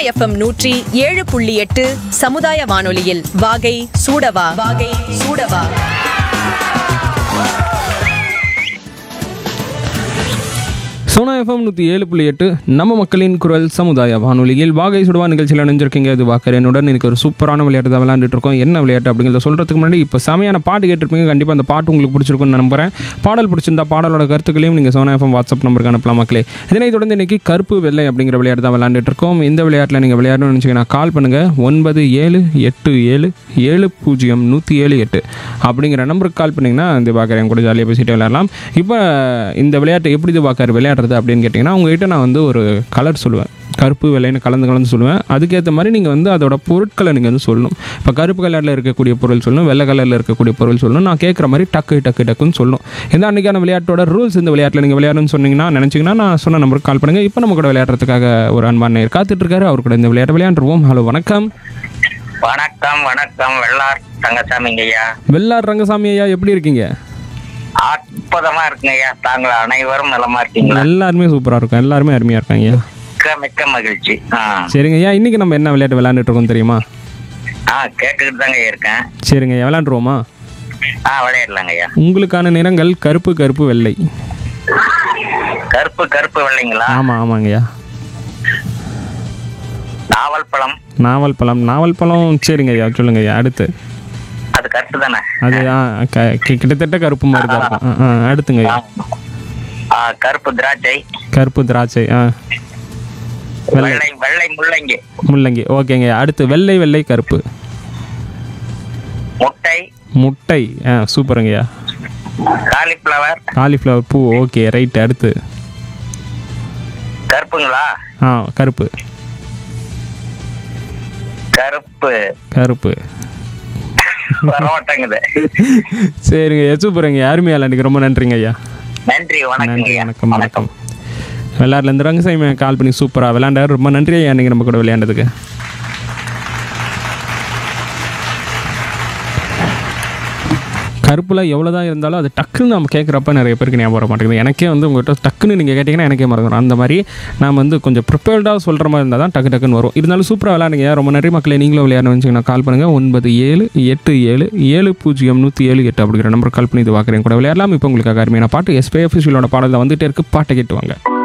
FM நூற்றி ஏழு புள்ளி எட்டு சமுதாய வானொலியில் வாகை சூடவா வாகை சூடவா சோனா எஃப்எம் நூற்றி ஏழு புள்ளி எட்டு நம்ம மக்களின் குரல் சமுதாய வானொலியில் வாகை சுடுவா நிகழ்ச்சியில் இணைஞ்சிருக்கீங்க இது வாக்கர் என்னுடன் எனக்கு ஒரு சூப்பரான விளையாட்டு தான் விளையாண்டுட்டு இருக்கோம் என்ன விளையாட்டு அப்படிங்கிறத சொல்கிறதுக்கு முன்னாடி இப்போ செமையான பாட்டு கேட்டிருப்பீங்க கண்டிப்பாக அந்த பாட்டு உங்களுக்கு பிடிச்சிருக்கும்னு நம்புறேன் பாடல் பிடிச்சிருந்தா பாடலோட கருத்துக்களையும் நீங்கள் சோனா எஃப்எம் வாட்ஸ்அப் நம்பருக்கு அனுப்பலாம் மக்களே இதனைத் தொடர்ந்து இன்னைக்கு கருப்பு வெள்ளை அப்படிங்கிற விளையாட்டு தான் விளையாண்டுட்டு இருக்கோம் இந்த விளையாட்டில் நீங்கள் விளையாடணும்னு நினச்சிங்கன்னா கால் பண்ணுங்கள் ஒன்பது ஏழு எட்டு ஏழு ஏழு பூஜ்ஜியம் நூற்றி ஏழு எட்டு அப்படிங்கிற நம்பருக்கு கால் பண்ணிங்கன்னா இந்த பாக்கர் என் கூட ஜாலியாக பேசிட்டு விளையாடலாம் இப்போ இந்த விளையாட்டு எப்படி இது பாக்கர் விளையாடுறது அப்படின்னு கேட்டிங்கன்னா உங்ககிட்ட நான் வந்து ஒரு கலர் சொல்லுவேன் கருப்பு வெள்ளைன்னு கலந்து கலந்து சொல்லுவேன் அதுக்கேற்ற மாதிரி நீங்கள் வந்து அதோட பொருட்களை நீங்கள் வந்து சொல்லணும் இப்போ கருப்பு கலரில் இருக்கக்கூடிய பொருள் சொல்லணும் வெள்ளை கலரில் இருக்கக்கூடிய பொருள் சொல்லணும் நான் கேட்குற மாதிரி டக்கு டக்கு டக்குன்னு சொல்லணும் இந்த அன்றைக்கான விளையாட்டோட ரூல்ஸ் இந்த விளையாட்டில் நீங்கள் விளையாடணும்னு சொன்னீங்கன்னா நினச்சிங்கன்னா நான் சொன்ன நம்பருக்கு கால் பண்ணுங்கள் இப்போ நம்ம கூட விளையாடுறதுக்காக ஒரு அன்பான நேர் காத்துட்டு இருக்காரு அவர் கூட இந்த விளையாட்டு விளையாண்டுருவோம் ஹலோ வணக்கம் வணக்கம் வணக்கம் வெள்ளார் தங்கசாமிங்க ஐயா வெள்ளார் ரங்கசாமி ஐயா எப்படி இருக்கீங்க அற்புதமா இருக்குங்க ஐயா தாங்கள் அனைவரும் நலமா இருக்கீங்களா எல்லாருமே சூப்பராக இருக்கும் எல்லாருமே அருமையாக இருக்காங்க ஐயா மிக்க மிக்க மகிழ்ச்சி ஆ சரிங்க ஐயா இன்றைக்கி நம்ம என்ன விளையாட்டு விளையாண்டுட்டு இருக்கோம் தெரியுமா ஆ கேட்டுக்கிட்டு தாங்க இருக்கேன் சரிங்க ஐயா விளையாண்டுருவோமா ஆ விளையாடலாங்க ஐயா உங்களுக்கான நிறங்கள் கருப்பு கருப்பு வெள்ளை கருப்பு கருப்பு வெள்ளைங்களா ஆமாம் ஆமாங்கய்யா நாவல் பழம் நாவல் பழம் நாவல் பழம் சரிங்க ஐயா சொல்லுங்க ஐயா அடுத்து அது கருப்பு தானே அது ஆ, க- கி- கிட்டத்தட்ட கருப்பு மாதிரி தான் இருக்கும் ஆ, ஆ, அடுத்துங்க ஐயா ஆ, கருப்பு திராட்சை கருப்பு திராட்சை ஆ வெள்ளை வெள்ளை வெள்ளை முள்ளங்கி முள்ளங்கி ஓகேங்க ஐயா அடுத்து வெள்ளை வெள்ளை கருப்பு முட்டை முட்டை ஆ சூப்பருங்க ஐயா காலிஃப்ளவர் காலிஃப்ளவர் பூ ஓகே ரைட் அடுத்து கருப்புங்களா ஆ கருப்பு கருப்பு கருப்பு வரமாட்டேங்குது சரிங்க ஐயா சூப்பருங்க ஐயா அருமையா விளையாண்டுக்கு ரொம்ப நன்றிங்க ஐயா நன்றி வணக்கங்க நன்றி ஐயா வணக்கம் வணக்கம் விளையாடுலேருந்து ரங்கசாமி கால் பண்ணி சூப்பராக விளையாண்டாரு ரொம்ப நன்றி ஐயா நீங்கள் நம்ம கூட விளையாண்டதுக்கு கருப்பில் எவ்வளோ தான் இருந்தாலும் அது டக்குன்னு நம்ம கேட்குறப்ப நிறைய பேருக்கு ஞாபகம் வர மாட்டேங்குது எனக்கே வந்து உங்கள்கிட்ட டக்குன்னு நீங்கள் கேட்டிங்கன்னா எனக்கே மறந்துடும் அந்த மாதிரி நான் வந்து கொஞ்சம் ப்ரிப்பேர்டாக சொல்கிற மாதிரி இருந்தால் தான் டக்கு டக்குன்னு வரும் இருந்தாலும் சூப்பராக விளையாடுங்க ரொம்ப நன்றி மக்களை நீங்களும் விளையாடணும் வச்சுக்கோங்க கால் பண்ணுங்கள் ஒன்பது ஏழு எட்டு ஏழு ஏழு பூஜ்ஜியம் நூற்றி ஏழு எட்டு அப்படிங்கிற நம்பர் கால் பண்ணி இது பார்க்குறேன் கூட விளையாடலாம் இப்போ உங்களுக்கு அருமையான பாட்டு எஸ்பிஎஃபிஷியலோட பாடலில் வந்துட்டே இருக்கு பாட்டை கேட்டு வாங்க